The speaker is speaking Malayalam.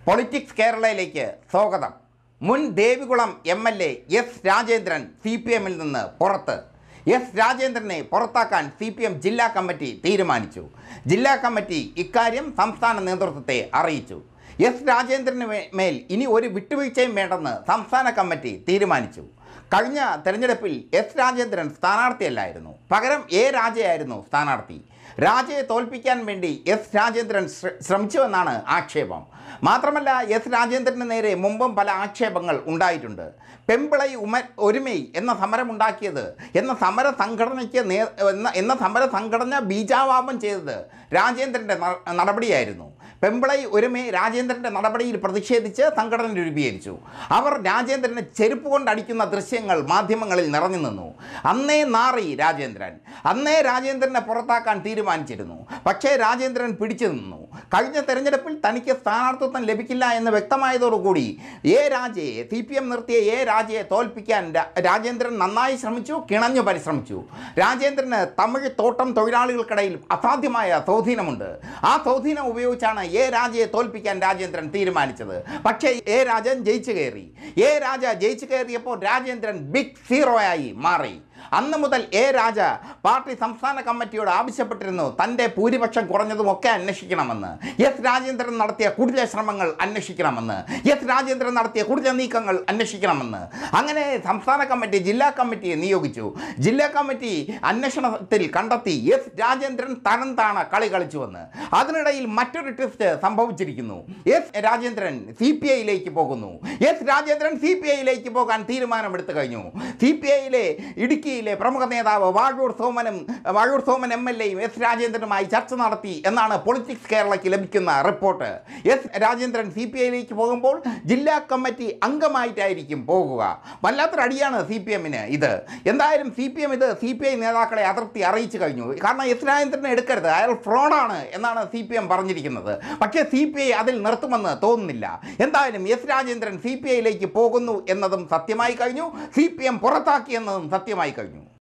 പൊളിറ്റിക്സ് കേരളയിലേക്ക് സ്വാഗതം മുൻ Devikulam M L A S Rajendran C P എമ്മിൽ നിന്ന് പുറത്ത് എസ് രാജേന്ദ്രനെ പുറത്താക്കാൻ സി പി എം ജില്ലാ കമ്മിറ്റി തീരുമാനിച്ചു ജില്ലാ കമ്മിറ്റി ഇക്കാര്യം സംസ്ഥാന നേതൃത്വത്തെ അറിയിച്ചു എസ് രാജേന്ദ്രന് മേ- മേൽ ഇനി ഒരു വിട്ടുവീഴ്ചയും വേണ്ടെന്ന് സംസ്ഥാന കമ്മിറ്റി തീരുമാനിച്ചു കഴിഞ്ഞ തെരഞ്ഞെടുപ്പിൽ എസ് രാജേന്ദ്രൻ സ്ഥാനാർത്ഥിയല്ലായിരുന്നു പകരം എ രാജയായിരുന്നു സ്ഥാനാർത്ഥി രാജയെ തോൽപ്പിക്കാൻ വേണ്ടി എസ് രാജേന്ദ്രൻ ശ്ര- ശ്രമിച്ചുവെന്നാണ് ആക്ഷേപം മാത്രമല്ല എസ് രാജേന്ദ്രന് നേരെ മുമ്പും പല ആക്ഷേപങ്ങൾ ഉണ്ടായിട്ടുണ്ട് പെമ്പിളൈ ഉമ ഒരുമൈ എന്ന സമരമുണ്ടാക്കിയത് എന്ന സമര സംഘടനയ്ക്ക് നേ എന്ന എന്ന സമര സംഘടന ബീജാവാപം ചെയ്തത് രാജേന്ദ്രൻ്റെ ന- നടപടിയായിരുന്നു പെമ്പിളൈ ഒരുമൈ രാജേന്ദ്രൻ്റെ നടപടിയിൽ പ്രതിഷേധിച്ച് സംഘടന രൂപീകരിച്ചു അവർ രാജേന്ദ്രനെ ചെരുപ്പ് കൊണ്ട് അടിക്കുന്ന ദൃശ്യങ്ങൾ മാധ്യമങ്ങളിൽ നിറഞ്ഞു നിന്നു അന്നേ നാറി രാജേന്ദ്രൻ അന്നേ രാജേന്ദ്രനെ പുറത്താക്കാൻ തീരുമാനിച്ചിരുന്നു പക്ഷേ രാജേന്ദ്രൻ പിടിച്ചു നിന്നു കഴിഞ്ഞ തെരഞ്ഞെടുപ്പിൽ തനിക്ക് സ്ഥാനാർത്ഥിത്വം ലഭിക്കില്ല എന്ന് വ്യക്തമായതോടുകൂടി എ രാജയെ സി പി എം നിർത്തിയ എ രാജയെ തോൽപ്പിക്കാൻ രാ- രാജേന്ദ്രൻ നന്നായി ശ്രമിച്ചു കിണഞ്ഞു പരിശ്രമിച്ചു രാജേന്ദ്രന് തമിഴ് തോട്ടം തൊഴിലാളികൾക്കിടയിൽ അസാധ്യമായ സ്വാധീനമുണ്ട് ആ സ്വാധീനം ഉപയോഗിച്ചാണ് എ രാജയെ തോൽപ്പിക്കാൻ രാജേന്ദ്രൻ തീരുമാനിച്ചത് പക്ഷേ എ രാജൻ ജയിച്ചു കയറി എ രാജ ജയിച്ചു കയറിയപ്പോൾ രാജേന്ദ്രൻ ബിഗ് സീറോയായി മാറി അന്ന് മുതൽ എ രാജ പാർട്ടി സംസ്ഥാന കമ്മിറ്റിയോട് ആവശ്യപ്പെട്ടിരുന്നു തൻ്റെ ഭൂരിപക്ഷം കുറഞ്ഞതുമൊക്കെ അന്വേഷിക്കണമെന്ന് എസ് രാജേന്ദ്രൻ നടത്തിയ കുടില ശ്രമങ്ങൾ അന്വേഷിക്കണമെന്ന് എസ് രാജേന്ദ്രൻ നടത്തിയ കുടില നീക്കങ്ങൾ അന്വേഷിക്കണമെന്ന് അങ്ങനെ സംസ്ഥാന കമ്മിറ്റി ജില്ലാ കമ്മിറ്റിയെ നിയോഗിച്ചു ജില്ലാ കമ്മിറ്റി അന്വേഷണത്തിൽ കണ്ടെത്തി എസ് രാജേന്ദ്രൻ തരം താണ കളി കളിച്ചുവെന്ന് അതിനിടയിൽ മറ്റൊരു ട്വിസ്റ്റ് സംഭവിച്ചിരിക്കുന്നു എസ് രാജേന്ദ്രൻ സി പി ഐയിലേക്ക് പോകുന്നു എസ് രാജേന്ദ്രൻ സി പി ഐയിലേക്ക് പോകാൻ തീരുമാനമെടുത്തു കഴിഞ്ഞു സി പി ഐയിലെ ഇടുക്കിയിലെ പ്രമുഖ നേതാവ് വാഴൂർ സോമനും വാഴൂർ സോമൻ എം എൽ എയും എസ് രാജേന്ദ്രനുമായി ചർച്ച നടത്തി എന്നാണ് പൊളിറ്റിക്സ് കേരളയ്ക്ക് ലഭിക്കുന്ന report S Rajendran C P ഐയിലേക്ക് പോകുമ്പോൾ ജില്ലാ കമ്മിറ്റി അംഗമായിട്ടായിരിക്കും പോകുക വല്ലാത്തൊരു അടിയാണ് സി പി എമ്മിന് ഇത് എന്തായാലും സി പി എം ഇത് സി പി ഐ നേതാക്കളെ അതിർത്തി അറിയിച്ചു കഴിഞ്ഞു കാരണം എസ് രാജേന്ദ്രനെ എടുക്കരുത് അയാൾ ഫ്രോഡാണ് എന്നാണ് സി പി എം പറഞ്ഞിരിക്കുന്നത് പക്ഷേ സി പി ഐ അതിൽ നിർത്തുമെന്ന് തോന്നുന്നില്ല എന്തായാലും എസ് രാജേന്ദ്രൻ സി പി ഐയിലേക്ക് പോകുന്നു എന്നതും സത്യമായി കഴിഞ്ഞു സി പി എം പുറത്താക്കി എന്നതും സത്യമായി കഴിഞ്ഞു